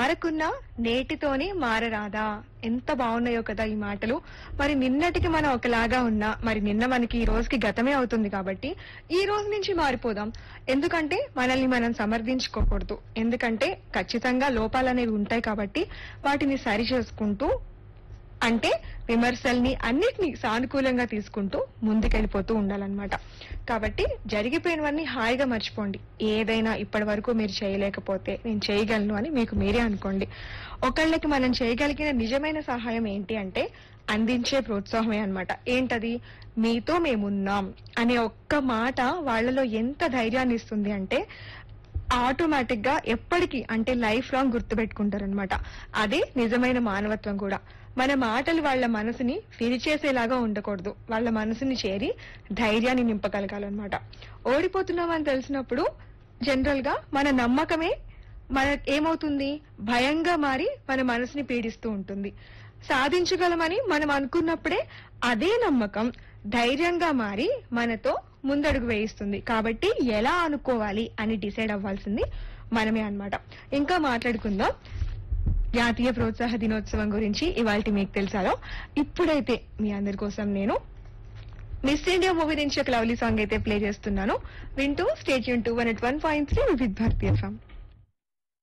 మారకున్నా నేటితోనే మారరాదా ఎంత బాగున్నాయో కదా ఈ మాటలు మరి నిన్నటికి మనం ఒకలాగా ఉన్నా మరి నిన్న మనకి ఈ రోజుకి గతమే అవుతుంది కాబట్టి ఈ రోజు నుంచి మారిపోదాం ఎందుకంటే మనల్ని మనం సమర్థించుకోకూడదు ఎందుకంటే ఖచ్చితంగా లోపాలు అనేవి ఉంటాయి కాబట్టి వాటిని సరి చేసుకుంటూ అంటే విమర్శల్ని అన్నిటినీ సానుకూలంగా తీసుకుంటూ ముందుకెళ్ళిపోతూ ఉండాలన్నమాట కాబట్టి జరిగిపోయినవన్నీ హాయిగా మర్చిపోండి ఏదైనా ఇప్పటి వరకు మీరు చేయలేకపోతే నేను చేయగలను అని మీకు మీరే అనుకోండి ఒకళ్ళకి మనం చేయగలిగిన నిజమైన సహాయం ఏంటి అంటే అందించే ప్రోత్సాహమే అన్నమాట ఏంటది మీతో మేమున్నాం అనే ఒక్క మాట వాళ్ళలో ఎంత ధైర్యాన్ని ఇస్తుంది అంటే ఆటోమేటిక్ గా ఎప్పటికీ అంటే లైఫ్ లాంగ్ గుర్తుపెట్టుకుంటారనమాట అదే నిజమైన మానవత్వం కూడా మన మాటలు వాళ్ళ మనసుని విరిచేసేలాగా ఉండకూడదు వాళ్ళ మనసుని చేరి ధైర్యాన్ని నింపగలగాలన్నమాట ఓడిపోతున్నామని తెలిసినప్పుడు జనరల్ గా మన నమ్మకమే మన ఏమవుతుంది భయంగా మారి మన మనసుని పీడిస్తూ ఉంటుంది సాధించగలమని మనం అనుకున్నప్పుడే అదే నమ్మకం ధైర్యంగా మారి మనతో ముందడుగు వేయిస్తుంది కాబట్టి ఎలా అనుకోవాలి అని డిసైడ్ అవ్వాల్సింది మనమే అన్నమాట ఇంకా మాట్లాడుకుందాం జాతీయ ప్రోత్సాహ దినోత్సవం గురించి ఇవాళ మీకు తెలుసాలో ఇప్పుడైతే మీ అందరి కోసం నేను మిస్ ఇండియా మూవీ నుంచి ఒక లవ్లీ సాంగ్ అయితే ప్లే చేస్తున్నాను వింటూ స్టేట్ యూన్ to one at one point three with భారతీయ సాంగ్